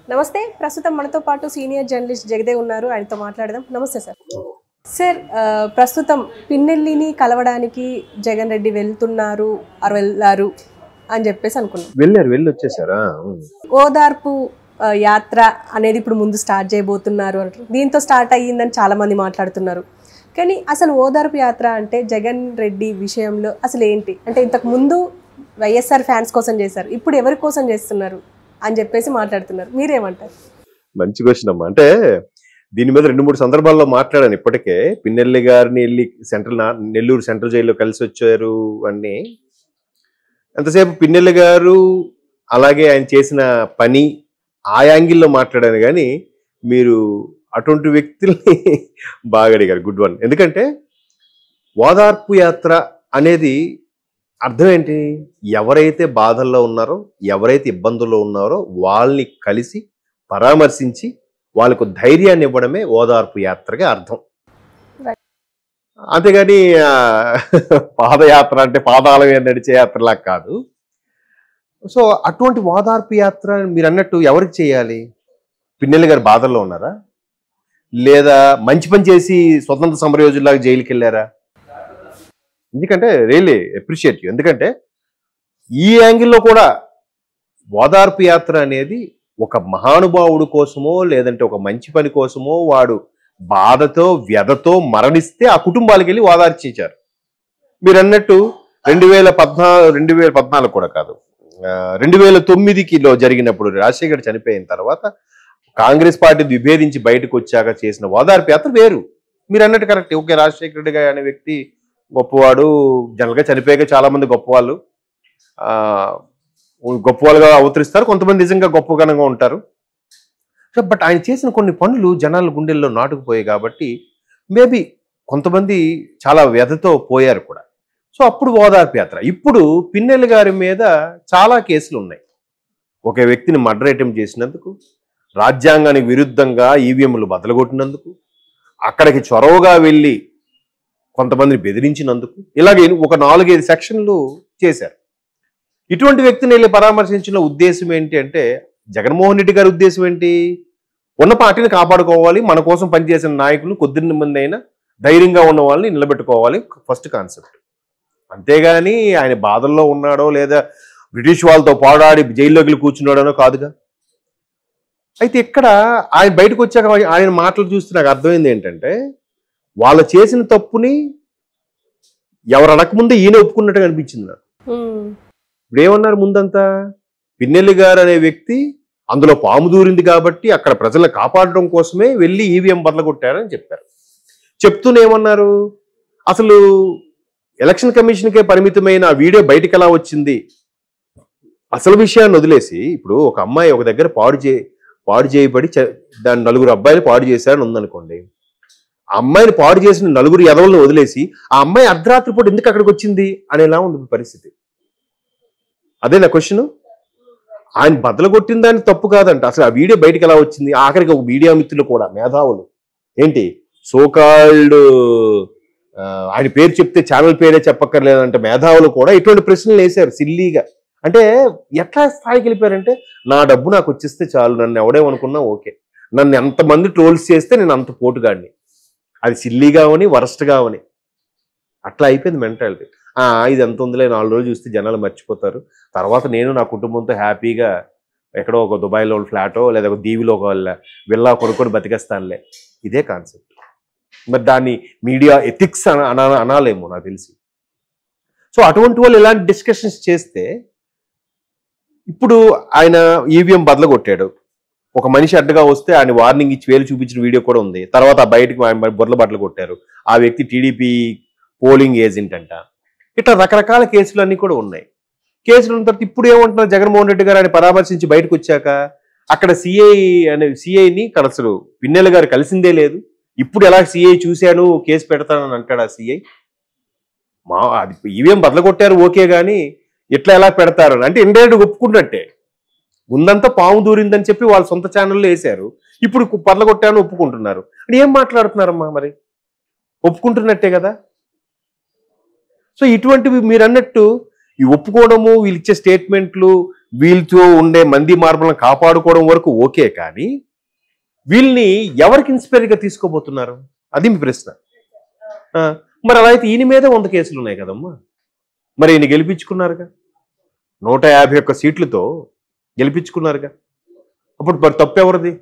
నమస్తే ప్రస్తుతం మనతో పాటు సీనియర్ జర్నలిస్ట్ జగదేవ్ ఉన్నారు ఆయనతో మాట్లాడదాం నమస్తే సార్ సార్ ఆ, ప్రస్తుతం పిన్నెల్లిని కలవడానికి జగన్ రెడ్డి వెళ్తున్నారు ఆర్ వెళ్ళారు అని చెప్పేసి అనుకున్నాం వెళ్ళారు వెళ్ళి వచ్చేసారా ఓదార్పు ఆ, యాత్ర అనేది ఇప్పుడు ముందు స్టార్ట్ చేయబోతున్నారు అంటారు దీంతో స్టార్ట్ అయ్యిందని చాలా మంది మాట్లాడుతున్నారు కానీ అసలు ఓదార్పు యాత్ర అంటే జగన్ రెడ్డి విషయంలో అసలు ఏంటి అంటే ఇంతకు ముందు వైఎస్ఆర్ ఫ్యాన్స్ కోసం చేశారు ఇప్పుడు ఎవరి కోసం చేస్తున్నారు అని చెప్పేసి మాట్లాడుతున్నారు మీరేమంటారు మంచి క్వశ్చన్ అమ్మా అంటే దీని మీద రెండు మూడు సందర్భాల్లో మాట్లాడాను ఇప్పటికే పిన్నెల్లి గారిని వెళ్ళి సెంట్రల్ నా- నెల్లూరు సెంట్రల్ జైల్లో కలిసి వచ్చారు అన్ని ఎంతసేపు పిన్నెల్లి గారు అలాగే ఆయన చేసిన పని ఆ యాంగిల్లో మాట్లాడాను కానీ మీరు అటువంటి వ్యక్తుల్ని బాగా అడిగారు గుడ్ వన్ ఎందుకంటే ఓదార్పు యాత్ర అనేది అర్థం ఏంటి ఎవరైతే బాధల్లో ఉన్నారో ఎవరైతే ఇబ్బందుల్లో ఉన్నారో వాళ్ళని కలిసి పరామర్శించి వాళ్ళకు ధైర్యాన్ని ఇవ్వడమే ఓదార్పు యాత్రగా అర్థం Right. అంతేగాని ఆ, పాదయాత్ర అంటే పాదాల మీద నడిచే యాత్రలా కాదు సో అటువంటి ఓదార్పు యాత్ర మీరు అన్నట్టు ఎవరికి చేయాలి పిన్నెల్లి గారు బాధల్లో ఉన్నారా లేదా మంచి పని చేసి స్వతంత్ర సమరయోజులాగా జైలుకి వెళ్ళారా ఎందుకంటే రియలీ అప్రిషియేట్ యూ ఎందుకంటే ఈ యాంగిల్లో కూడా ఓదార్పు యాత్ర అనేది ఒక మహానుభావుడు కోసమో లేదంటే ఒక మంచి పని కోసమో వాడు బాధతో వ్యధతో మరణిస్తే ఆ కుటుంబాలకు వెళ్ళి ఓదార్చించారు మీరు అన్నట్టు రెండు వేల పద్నాలుగు రెండు వేల పద్నాలుగు కూడా కాదు ఆ, రెండు వేల తొమ్మిదికిలో జరిగినప్పుడు రాజశేఖర్ చనిపోయిన తర్వాత కాంగ్రెస్ పార్టీ విభేదించి బయటకు వచ్చాక చేసిన ఓదార్పు యాత్ర వేరు మీరు అన్నట్టు కరెక్ట్ ఓకే రాజశేఖర రెడ్డి గారు అనే వ్యక్తి గొప్పవాడు జనరల్గా చనిపోయాక చాలా మంది గొప్పవాళ్ళు ఆ, గొప్పవాళ్ళుగా అవతరిస్తారు కొంతమంది నిజంగా గొప్పగనంగా ఉంటారు సో బట్ ఆయన చేసిన కొన్ని పనులు జనాల గుండెల్లో నాటుకుపోయాయి కాబట్టి మేబీ కొంతమంది చాలా వ్యధతో పోయారు కూడా సో అప్పుడు ఓదార్పు యాత్ర ఇప్పుడు పిన్నెల్లి గారి మీద చాలా కేసులు ఉన్నాయి ఒక వ్యక్తిని మర్డర్ అటెంప్ట్ చేసినందుకు రాజ్యాంగానికి విరుద్ధంగా ఈవీఎంలు బదలగొట్టినందుకు అక్కడికి చొరవగా వెళ్ళి కొంతమందిని బెదిరించినందుకు ఇలాగే ఒక నాలుగైదు సెక్షన్లు చేశారు ఇటువంటి వ్యక్తిని వెళ్ళి పరామర్శించిన ఉద్దేశం ఏంటి అంటే జగన్మోహన్ రెడ్డి గారి ఉద్దేశం ఏంటి ఉన్న పార్టీని కాపాడుకోవాలి మన కోసం పనిచేసిన నాయకులు కొద్ది మంది అయినా ధైర్యంగా ఉన్న వాళ్ళని నిలబెట్టుకోవాలి ఫస్ట్ కాన్సెప్ట్ అంతేగాని ఆయన బాధల్లో ఉన్నాడో లేదా బ్రిటిష్ వాళ్ళతో పోరాడి జైల్లోకి వెళ్ళి కూర్చున్నాడనో కాదుగా అయితే ఇక్కడ ఆయన బయటకు వచ్చాక ఆయన మాటలు చూస్తే నాకు అర్థమైంది ఏంటంటే వాళ్ళు చేసిన తప్పుని ఎవరు అనకముందే ఈయన ఒప్పుకున్నట్టుగా అనిపించింది నాకు ఉమ్, ఇప్పుడు ఏమన్నారు ముందంతా పిన్నెల్లి గారు అనే వ్యక్తి అందులో పాము దూరింది కాబట్టి అక్కడ ప్రజలను కాపాడడం కోసమే వెళ్ళి ఈవీఎం బదలగొట్టారని చెప్పారు చెప్తూనే ఏమన్నారు అసలు ఎలక్షన్ కమిషన్కే పరిమితమైన ఆ వీడియో బయటికి ఎలా వచ్చింది అసలు విషయాన్ని వదిలేసి ఇప్పుడు ఒక అమ్మాయి ఒక దగ్గర పాడు చే పాడు చేయబడి చ- దాని నలుగురు అబ్బాయిలు పాడు చేశారని ఉందనుకోండి ఆ అమ్మాయిని పాడు చేసిన నలుగురు ఎదవలను వదిలేసి ఆ అమ్మాయి అర్ధరాత్రి పూట ఎందుకు అక్కడికి వచ్చింది అనేలా ఉంది ఇప్పుడు పరిస్థితి అదే నా క్వశ్చన్ ఆయన బద్దలు కొట్టిన దాన్ని తప్పు కాదంట అసలు ఆ వీడియో బయటకు ఎలా వచ్చింది ఆఖరికి ఒక మీడియా మిత్రులు కూడా మేధావులు ఏంటి సోకాల్డ్ ఆయన పేరు చెప్తే ఛానల్ పేరే చెప్పక్కర్లేదంటే మేధావులు కూడా ఇటువంటి ప్రశ్నలు వేశారు సిల్లీగా అంటే ఎట్లా స్థాయికి వెళ్ళిపోయారంటే నా డబ్బు నాకు వచ్చేస్తే చాలు నన్ను ఎవడేమనుకున్నా ఓకే నన్ను ఎంతమంది ట్రోల్స్ చేస్తే నేను అంత పోటుగాడిని అది సిల్లీగా అవని వరస్ట్గా అవని అట్లా అయిపోయింది మెంటాలిటీ ఆ ఇది ఎంత ఉందిలే నాలుగు రోజులు చూస్తే జనాలు మర్చిపోతారు తర్వాత నేను నా కుటుంబంతో హ్యాపీగా ఎక్కడో ఒక దుబాయ్లో ఫ్లాటో లేదా ఒక దీవిలో ఒక విల్లా కొనుక్కొని బతికేస్తానులే ఇదే కాన్సెప్ట్ మరి దాన్ని మీడియా ఎథిక్స్ అన అన- అనాలేమో నాకు తెలిసి సో అటువంటి వాళ్ళు ఇలాంటి డిస్కషన్స్ చేస్తే ఇప్పుడు ఆయన ఈవీఎం బదలు కొట్టాడు ఒక మనిషి అడ్డగా వస్తే ఆయన వార్నింగ్ ఇచ్చి వేలు చూపించిన వీడియో కూడా ఉంది తర్వాత ఆ బయటకు ఆయన బొర్ల బట్టలు కొట్టారు ఆ వ్యక్తి టీడీపీ పోలింగ్ ఏజెంట్ అంట ఇట్లా రకరకాల కేసులు అన్నీ కూడా ఉన్నాయి కేసులు ఉన్న తర్వాత ఇప్పుడు ఏమంటున్నారు జగన్మోహన్ రెడ్డి గారు ఆయన పరామర్శించి బయటకు వచ్చాక అక్కడ సిఐ అనే సిఐని అసలు పిన్నెల గారు కలిసిందే లేదు ఇప్పుడు ఎలా సిఐ చూశాను కేసు పెడతానని అంటాడు ఆ సిఐ మా అది ఈవీఎం బదలగొట్టారు ఓకే కానీ ఇట్లా ఎలా పెడతారు అని అంటే ఇండైరెక్ట్ ఒప్పుకున్నట్టే ముందంతా పాము దూరిందని చెప్పి వాళ్ళ సొంత ఛానల్లో వేశారు ఇప్పుడు పదలగొట్టాను ఒప్పుకుంటున్నారు అంటే ఏం మాట్లాడుతున్నారమ్మా మరి ఒప్పుకుంటున్నట్టే కదా సో ఇటువంటివి మీరు అన్నట్టు ఈ ఒప్పుకోవడము వీళ్ళు ఇచ్చే స్టేట్మెంట్లు వీళ్ళతో ఉండే మంది మార్పులను కాపాడుకోవడం వరకు ఓకే కానీ వీళ్ళని ఎవరికి ఇన్స్పైర్గా తీసుకోబోతున్నారు అది మీ ప్రశ్న ఆ, మరి అలా అయితే ఈయన మీదే వంద కేసులు ఉన్నాయి కదమ్మా మరి ఈయన గెలిపించుకున్నారుగా నూట యాభై ఒక్క సీట్లతో గెలిపించుకున్నారుగా అప్పుడు మరి తప్పు ఎవరిది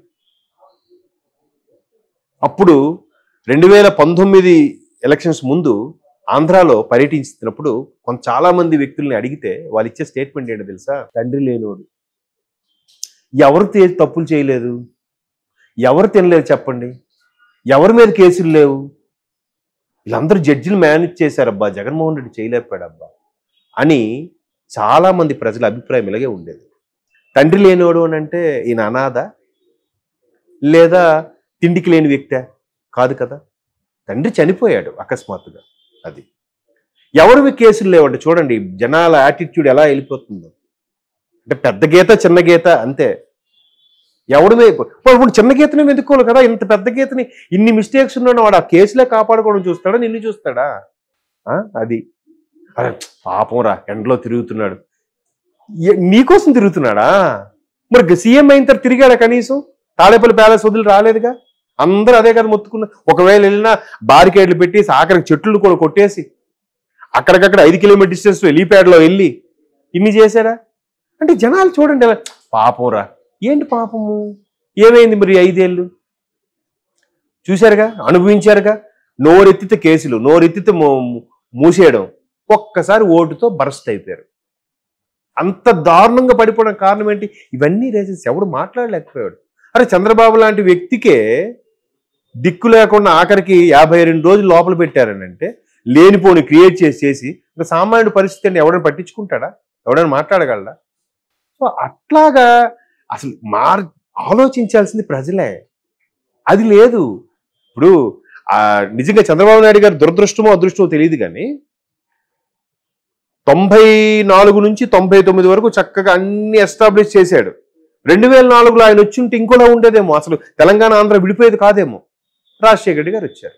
అప్పుడు రెండు వేల పంతొమ్మిది ఎలక్షన్స్ ముందు ఆంధ్రాలో పర్యటించినప్పుడు కొంత చాలా మంది వ్యక్తుల్ని అడిగితే వాళ్ళు ఇచ్చే స్టేట్మెంట్ ఏంటో తెలుసా తండ్రి లేనోడు ఎవరు తే- తప్పులు చేయలేదు ఎవరు తినలేదు చెప్పండి ఎవరి మీద కేసులు లేవు వీళ్ళందరూ జడ్జిలు మేనేజ్ చేశారబ్బా జగన్మోహన్ రెడ్డి చేయలేకపోయాడబ్బా అని చాలా మంది ప్రజల అభిప్రాయం ఇలాగే ఉండేది తండ్రి లేనివాడు అని అంటే ఈయన అనాథ లేదా తిండికి లేని వ్యక్తే కాదు కదా తండ్రి చనిపోయాడు అకస్మాత్తుగా అది ఎవరివి కేసులు లేవండి చూడండి జనాల యాటిట్యూడ్ ఎలా వెళ్ళిపోతుందో అంటే పెద్ద గీత చిన్న గీత అంతే ఎవడు మీ- ఇప్పుడు ఇప్పుడు చిన్న గీతనే వెతుక్కోవాలి కదా ఇంత పెద్ద గీతని ఇన్ని మిస్టేక్స్ ఉన్నాడు వాడు ఆ కేసులే కాపాడుకోవడం చూస్తాడా నిన్ను చూస్తాడా ఆ? అది అరే పాపం రా ఎండలో తిరుగుతున్నాడు ఏ- నీకోసం తిరుగుతున్నాడా మరి సీఎం అయిన తర్వాత తిరిగాడా కనీసం తాడేపల్లి ప్యాలెస్ వదిలి రాలేదుగా అందరూ అదే కదా మొత్తుకున్నా ఒకవేళ వెళ్ళినా బారికేడ్లు పెట్టేసి ఆఖరికి చెట్లు కూడా కొట్టేసి అక్కడికక్కడ ఐదు కిలోమీటర్ డిస్టెన్స్ లో వెళ్ళి ఇన్ని చేశారా అంటే జనాలు చూడండి ఎలా పాపం రా ఏంటి పాపము ఏమైంది మరి ఐదేళ్ళు చూశారుగా అనుభవించారుగా నోరెత్తితే కేసులు నోరెత్తితే మూ- మూసేయడం ఒక్కసారి ఓటుతో బరస్ట్ అయిపోయారు అంత దారుణంగా పడిపోవడం కారణం ఏంటి ఇవన్నీ రేసెస్ ఎవడు మాట్లాడలేకపోయాడు అరే చంద్రబాబు లాంటి వ్యక్తికే దిక్కు లేకుండా ఆఖరికి యాభై రెండు రోజులు లోపల పెట్టారని అంటే లేనిపోని క్రియేట్ చేసి చేసి ఇంకా సామాన్యుడి పరిస్థితిని ఎవడైనా పట్టించుకుంటాడా ఎవడైనా మాట్లాడగలడా సో అట్లాగా అసలు మార్ ఆలోచించాల్సింది ప్రజలే అది లేదు ఇప్పుడు ఆ నిజంగా చంద్రబాబు నాయుడు గారి దురదృష్టమో అదృష్టమో తెలియదు కానీ తొంభై నాలుగు నుంచి తొంభై తొమ్మిది వరకు చక్కగా అన్ని ఎస్టాబ్లిష్ చేశాడు రెండు వేల నాలుగులో ఆయన వచ్చి ఉంటే ఇంకోలా ఉండేదేమో అసలు తెలంగాణ ఆంధ్ర విడిపోయేది కాదేమో రాజశేఖర రెడ్డి గారు వచ్చారు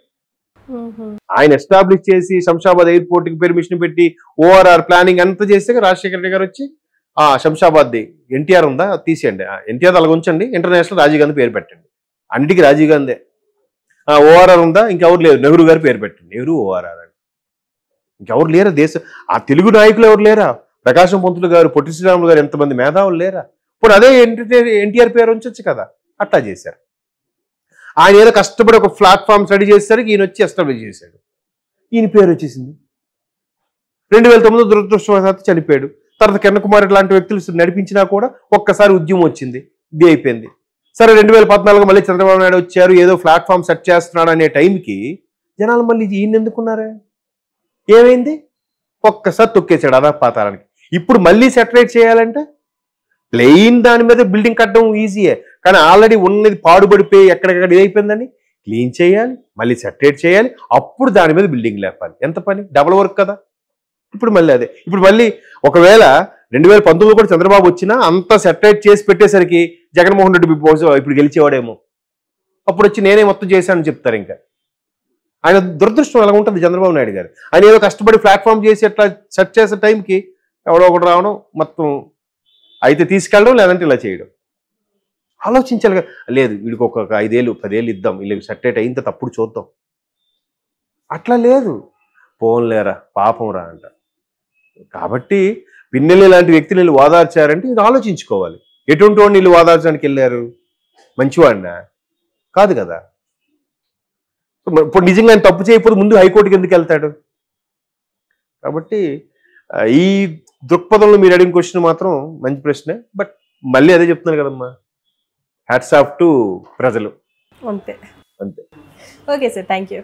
ఆయన ఎస్టాబ్లిష్ చేసి శంషాబాద్ ఎయిర్పోర్ట్ కి పెర్మిషన్ పెట్టి ఓఆర్ఆర్ ప్లానింగ్ అంతా చేస్తే రాజశేఖర రెడ్డి గారు వచ్చి ఆ శంషాబాద్ ది ఎన్టీఆర్ ఉందా అది తీసేయండి ఎన్టీఆర్ అలాగ ఉంచండి ఇంటర్నేషనల్ రాజీవ్ గాంధీ పేరు పెట్టండి అన్నిటికీ రాజీవ్ గాంధీ ఓఆర్ఆర్ ఉందా ఇంకెవరు లేరు నెహ్రూ గారి పేరు పెట్టండి నెహ్రూ ఓఆర్ఆర్ అండి ఇంకెవరు లేరా దేశ ఆ తెలుగు నాయకులు ఎవరు లేరా ప్రకాశం పంతులు గారు పొట్టి శ్రీరాములు గారు ఎంతమంది మేధావులు లేరా ఇప్పుడు అదే ఎన్టీఆర్ ఎన్టీఆర్ పేరు ఉంచొచ్చు కదా అట్టా చేశారు ఆయన ఏదో కష్టపడి ఒక ప్లాట్ఫామ్ స్టడీ చేసేసరికి ఈయన వచ్చి ఎస్టాబ్లిష్ చేశాడు ఈయన పేరు వచ్చేసింది రెండు వేల తొమ్మిది దురదృష్టవశాత్తు చనిపోయాడు తర్వాత కిరణ్ కుమార్ లాంటి వ్యక్తులు నడిపించినా కూడా ఒక్కసారి ఉద్యమం వచ్చింది ఇది అయిపోయింది సరే రెండు వేల పద్నాలుగు మళ్ళీ చంద్రబాబు నాయుడు వచ్చారు ఏదో ప్లాట్ఫామ్ సెట్ చేస్తున్నాడు అనే టైంకి జనాలు మళ్ళీ ఈయన ఎందుకున్నారే ఏమైంది ఒక్కసారి తొక్కేశాడు అదా పాతారానికి ఇప్పుడు మళ్ళీ సెటరేట్ చేయాలంటే ప్లెయిన్ దాని మీద బిల్డింగ్ కట్టడం ఈజీయే కానీ ఆల్రెడీ ఉన్నది పాడుపడిపోయి ఎక్కడెక్కడ ఇదైపోయిందని క్లీన్ చేయాలి మళ్ళీ సెటరేట్ చేయాలి అప్పుడు దాని మీద బిల్డింగ్ లేపాలి ఎంత పని డబుల్ వర్క్ కదా ఇప్పుడు మళ్ళీ అదే ఇప్పుడు మళ్ళీ ఒకవేళ రెండు వేల పంతొమ్మిది కూడా చంద్రబాబు వచ్చినా అంతా సెటరేట్ చేసి పెట్టేసరికి జగన్మోహన్ రెడ్డి బహుశా ఇప్పుడు గెలిచేవాడేమో అప్పుడు వచ్చి నేనే మొత్తం చేశానని చెప్తారు ఇంకా ఆయన దురదృష్టం ఎలా ఉంటుంది చంద్రబాబు నాయుడు గారు ఆయన ఏదో కష్టపడి ప్లాట్ఫామ్ చేసి అట్లా సెట్ చేసే టైంకి ఎవడో ఒకటి రావడం మొత్తం అయితే తీసుకెళ్ళడం లేదంటే ఇలా చేయడం ఆలోచించాలి కదా. లేదు వీడికి ఒక ఐదేళ్ళు పదేళ్ళు ఇద్దాం వీళ్ళకి సెటరేట్ అయిన తర్వాత అప్పుడు చూద్దాం అట్లా లేదు పోన్లేరా పాపం రా అంట కాబట్టి పిన్నెల్లి లాంటి వ్యక్తులు వీళ్ళు ఓదార్చారంటే ఇది ఆలోచించుకోవాలి ఎటువంటి వాడిని వీళ్ళు ఓదార్చడానికి వెళ్ళారు మంచివాడినా కాదు కదా మరి ఇప్పుడు నిజంగా ఆయన తప్పు చేయకపోతే ముందు హైకోర్టుకి ఎందుకు వెళ్తాడు కాబట్టి ఆ, ఈ దృక్పథంలో మీరు అడిగిన క్వశ్చన్ మాత్రం మంచి ప్రశ్నే బట్ మళ్ళీ అదే చెప్తున్నాను కదమ్మా హ్యాట్స్ ఆఫ్ టు ప్రజలు అంతే అంతే ఓకే సార్ థ్యాంక్ యూ